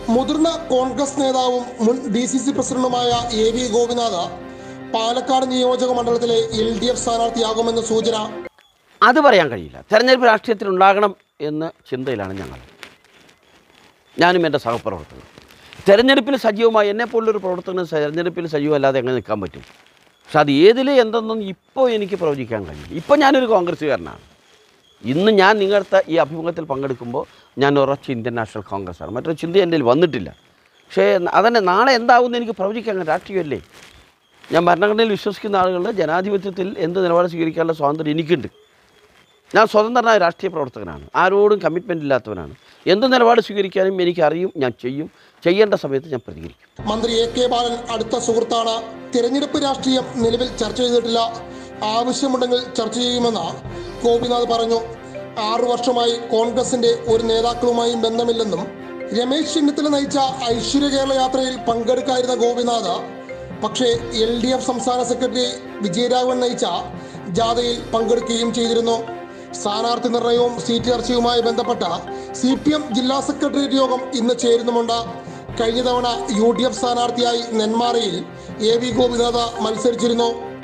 മുതിർന്ന കോൺഗ്രസ് നേതാവും മുൻ ഡി സി സി പ്രസിഡന്റുമായ എ വി ഗോപിനാഥ് പാലക്കാട് നിയോജക മണ്ഡലത്തിലെ എൽ ഡി എഫ് സ്ഥാനാർത്ഥിയാകുമെന്ന് സൂചന അത് പറയാൻ കഴിയില്ല തെരഞ്ഞെടുപ്പ് രാഷ്ട്രീയത്തിൽ ഉണ്ടാകണം എന്ന ചിന്തയിലാണ് ഞങ്ങൾ ഞാനും എൻ്റെ സഹപ്രവർത്തകരും തെരഞ്ഞെടുപ്പിൽ സജീവമായി എന്നെപ്പോലുള്ളൊരു പ്രവർത്തകന് തെരഞ്ഞെടുപ്പിൽ സജീവമല്ലാതെ എങ്ങനെ നിൽക്കാൻ പറ്റും പക്ഷെ അത് ഏതിൽ എന്തെന്നും ഇപ്പോൾ എനിക്ക് പ്രവചിക്കാൻ കഴിയും ഇപ്പോൾ ഞാനൊരു കോൺഗ്രസ്സുകാരനാണ് ഇന്ന് ഞാൻ നിങ്ങളുടെ ഈ അഭിമുഖത്തിൽ പങ്കെടുക്കുമ്പോൾ ഞാൻ ഉറച്ച ഇന്ത്യൻ നാഷണൽ കോൺഗ്രസ്സാണ് മറ്റൊരു ചിന്ത എൻ്റെ കയ്യിൽ വന്നിട്ടില്ല പക്ഷേ അതന്നെ നാളെ എന്താകുമെന്ന് എനിക്ക് പ്രവചിക്കാൻ കഴിയും. രാഷ്ട്രീയമല്ലേ ഞാൻ ഭരണഘടനയിൽ വിശ്വസിക്കുന്ന ആളുകളുടെ ജനാധിപത്യത്തിൽ എന്ത് നിലപാട് സ്വീകരിക്കാനുള്ള സ്വാതന്ത്ര്യം എനിക്കുണ്ട് ഞാൻ സ്വതന്ത്രനായ രാഷ്ട്രീയ പ്രവർത്തകനാണ് ആരോടും കമ്മിറ്റ്മെൻ്റ് ഇല്ലാത്തവനാണ് എന്ത് നിലപാട് സ്വീകരിക്കാനും എനിക്കറിയും ഞാൻ ചെയ്യും ചെയ്യേണ്ട സമയത്ത് ഞാൻ പ്രതികരിക്കും മന്ത്രി എ കെ ബാലൻ അടുത്ത സുഹൃത്താണ് തിരഞ്ഞെടുപ്പ് രാഷ്ട്രീയം നിലവിൽ ചർച്ച ചെയ്തിട്ടില്ല ആവശ്യമുണ്ടെങ്കിൽ ചർച്ച ചെയ്യുമെന്ന് ഗോപിനാഥ് പറഞ്ഞു ആറു വർഷമായി കോൺഗ്രസിന്റെ ഒരു നേതാക്കളുമായും ബന്ധമില്ലെന്നും രമേശ് ചെന്നിത്തല നയിച്ച ഐശ്വര്യ കേരള യാത്രയിൽ പങ്കെടുക്കാതിരുന്ന ഗോപിനാഥ് പക്ഷേ എൽ ഡി എഫ് സംസ്ഥാന സെക്രട്ടറി വിജയരാഘവൻ നയിച്ച ജാഥയിൽ പങ്കെടുക്കുകയും ചെയ്തിരുന്നു സ്ഥാനാർത്ഥി നിർണയവും സീറ്റ് ചർച്ചയുമായി ബന്ധപ്പെട്ട സി പി എം ജില്ലാ സെക്രട്ടേറിയറ്റ് യോഗം ഇന്ന് ചേരുന്നുമുണ്ട് കഴിഞ്ഞ തവണ യു ഡി എഫ് സ്ഥാനാർത്ഥിയായി നെന്മാറയിൽ എ വി ഗോപിനാഥ മത്സരിച്ചിരുന്നു